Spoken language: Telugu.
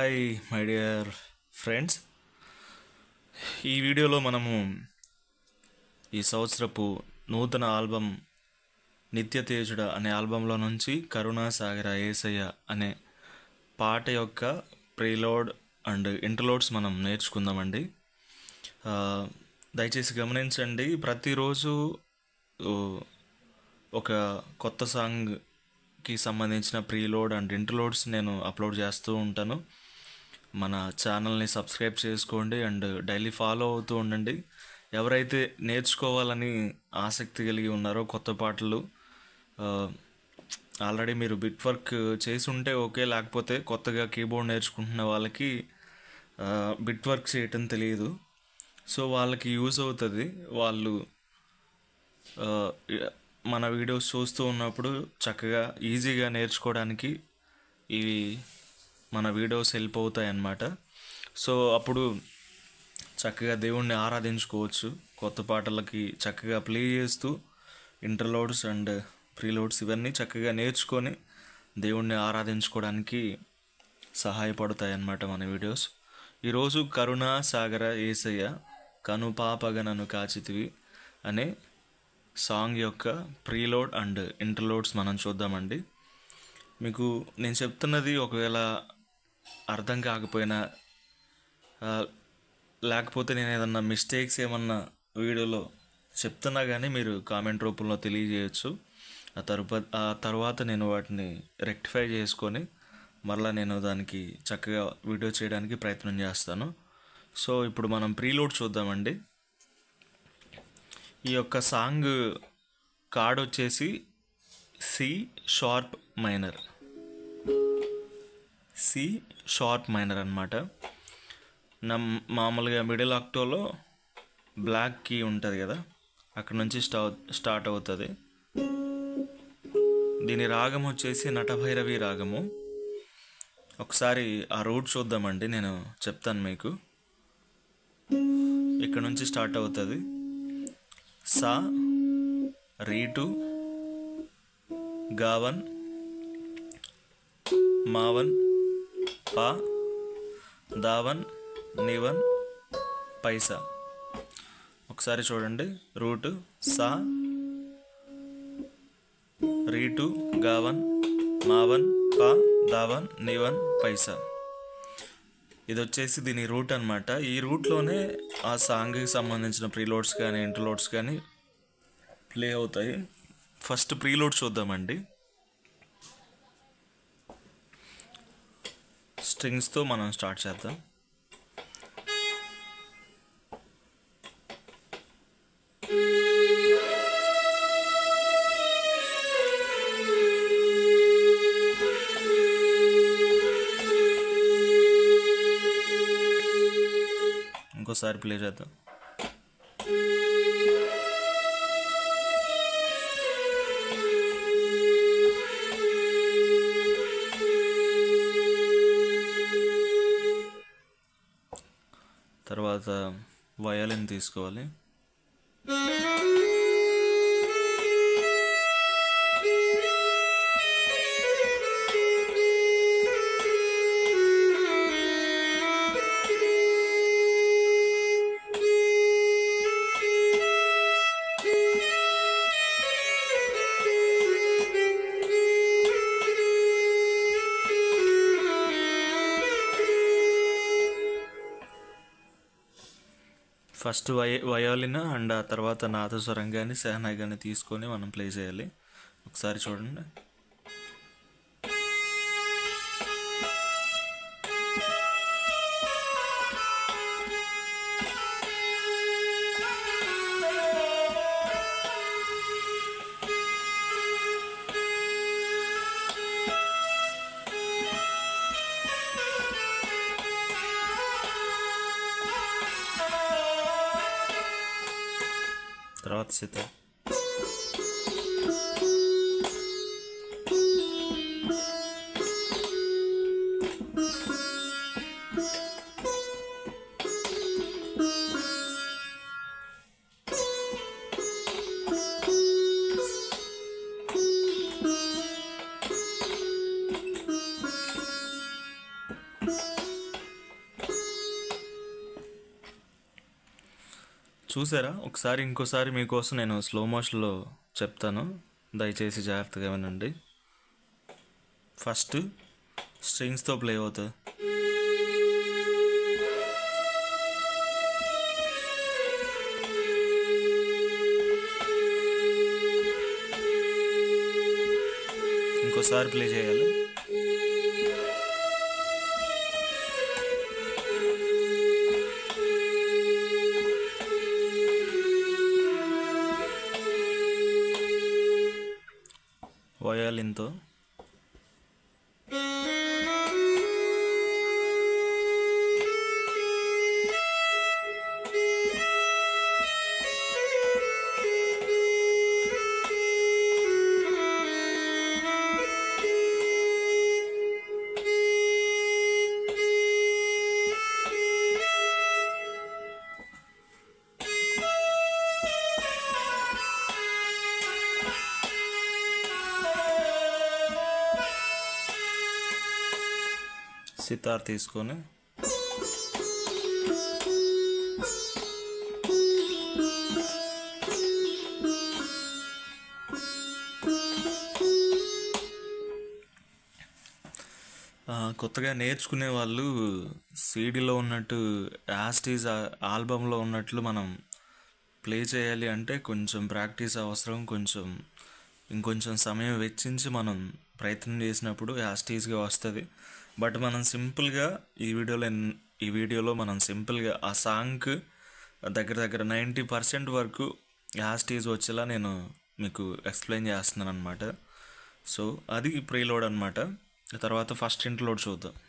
హాయ్ మై డియర్ ఫ్రెండ్స్ ఈ వీడియోలో మనము ఈ సంవత్సరపు నూతన ఆల్బమ్ నిత్య తేజుడ అనే ఆల్బంలో నుంచి కరుణా సాగర ఏసయ్య అనే పాట యొక్క ప్రీలోడ్ అండ్ ఇంటర్లోడ్స్ మనం నేర్చుకుందామండి ఆ, దయచేసి గమనించండి ప్రతిరోజు ఓ, ఒక కొత్త సాంగ్కి సంబంధించిన ప్రీలోడ్ అండ్ ఇంటర్లోడ్స్ నేను అప్లోడ్ చేస్తూ ఉంటాను మన ఛానల్ని సబ్స్క్రైబ్ చేసుకోండి అండ్ డైలీ ఫాలో అవుతూ ఉండండి ఎవరైతే నేర్చుకోవాలని ఆసక్తి కలిగి ఉన్నారో కొత్త పాటలు ఆల్రెడీ మీరు బిట్ వర్క్ చేసి ఉంటే ఓకే లేకపోతే కొత్తగా కీబోర్డ్ నేర్చుకుంటున్న వాళ్ళకి బిట్ వర్క్ చేయటం తెలియదు సో వాళ్ళకి యూజ్ అవుతుంది వాళ్ళు ఆ, మన వీడియోస్ చూస్తూ ఉన్నప్పుడు చక్కగా ఈజీగా నేర్చుకోవడానికి ఇవి మన వీడియోస్ హెల్ప్ అవుతాయి అన్నమాట సో అప్పుడు చక్కగా దేవుణ్ణి ఆరాధించుకోవచ్చు కొత్త పాటలకి చక్కగా ప్లే చేస్తూ ఇంటర్లోడ్స్ అండ్ ప్రీలోడ్స్ ఇవన్నీ చక్కగా నేర్చుకొని దేవుణ్ణి ఆరాధించుకోవడానికి సహాయపడతాయి అన్నమాట మన వీడియోస్ ఈరోజు కరుణా సాగర ఏసయ్య కను పాపగనను కాచితివి అనే సాంగ్ యొక్క ప్రీలోడ్ అండ్ ఇంటర్లోడ్స్ మనం చూద్దామండి మీకు నేను చెప్తున్నది ఒకవేళ అర్థం కాకపోయినా ఆ, లేకపోతే నేను ఏదన్నా మిస్టేక్స్ ఏమన్నా వీడియోలో చెప్తున్నా కానీ మీరు కామెంట్ రూపంలో తెలియజేయచ్చు ఆ తరువాత ఆ తర్వాత నేను వాటిని రెక్టిఫై చేసుకొని మరలా నేను దానికి చక్కగా వీడియో చేయడానికి ప్రయత్నం చేస్తాను సో ఇప్పుడు మనం ప్రీలోడ్ చూద్దామండి ఈ యొక్క సాంగ్ కార్డ్ వచ్చేసి C sharp minor C sharp minor అనమాట నమ్ మామూలుగా మిడిల్ ఆక్టోలో బ్లాక్ కీ ఉంటుంది కదా అక్కడ నుంచి స్టా స్టార్ట్ అవుతుంది దీని రాగం వచ్చేసి నటభైరవి రాగము ఒకసారి ఆ రూట్ చూద్దామండి నేను చెప్తాను మీకు ఇక్కడ నుంచి స్టార్ట్ అవుతుంది సా రీటు గావన్ మావన్ పా దావన్ నివన్ పైసా ఒకసారి చూడండి రూట్ సా రీటు గావన్ మావన్ పా దావన్ నివన్ పైసా ఇది వచ్చేసి దీని రూట్ అనమాట ఈ రూట్లోనే ఆ సాంగ్కి సంబంధించిన ప్రీలోడ్స్ కానీ ఇంటర్లోడ్స్ కానీ ప్లే అవుతాయి ఫస్ట్ ప్రీలోడ్ చూద్దామండి స్ట్రింగ్స్తో మనం స్టార్ట్ చేద్దాం ఇంకోసారి ప్లే చేద్దాం తర్వాత వయలిన్ తీసుకోవాలి ఫస్ట్ వయ వయోలిన్ అండ్ ఆ తర్వాత నాదస్వరం కానీ సెహనాయ్ కానీ తీసుకొని మనం ప్లే చేయాలి ఒకసారి చూడండి తర్వాత సీత చూసారా ఒకసారి ఇంకోసారి మీకోసం నేను స్లో మోషన్లో చెప్తాను దయచేసి జాగ్రత్తగా వినండి ఫస్ట్ స్ట్రింగ్స్తో ప్లే అవుతుంది ఇంకోసారి ప్లే చేయాలి వయాలిన్తో సితార్ తీసుకొని ఆ, కొత్తగా నేర్చుకునే వాళ్ళు సీడీలో ఉన్నట్టు యాస్టీజ్ ఆల్బంలో ఉన్నట్లు మనం ప్లే చేయాలి అంటే కొంచెం ప్రాక్టీస్ అవసరం కొంచెం ఇంకొంచెం సమయం వెచ్చించి మనం ప్రయత్నం చేసినప్పుడు యాస్టీస్గా వస్తుంది బట్ మనం సింపుల్గా ఈ వీడియోలో ఎన్- ఈ వీడియోలో మనం సింపుల్గా ఆ సాంగ్ దగ్గర దగ్గర నైంటీ పర్సెంట్ వరకు యాస్టీజ్ వచ్చేలా నేను మీకు ఎక్స్ప్లెయిన్ చేస్తున్నాను అనమాట సో అది ప్రీలోడ్ అనమాట తర్వాత ఫస్ట్ ఇంట్లోడ్ చూద్దాం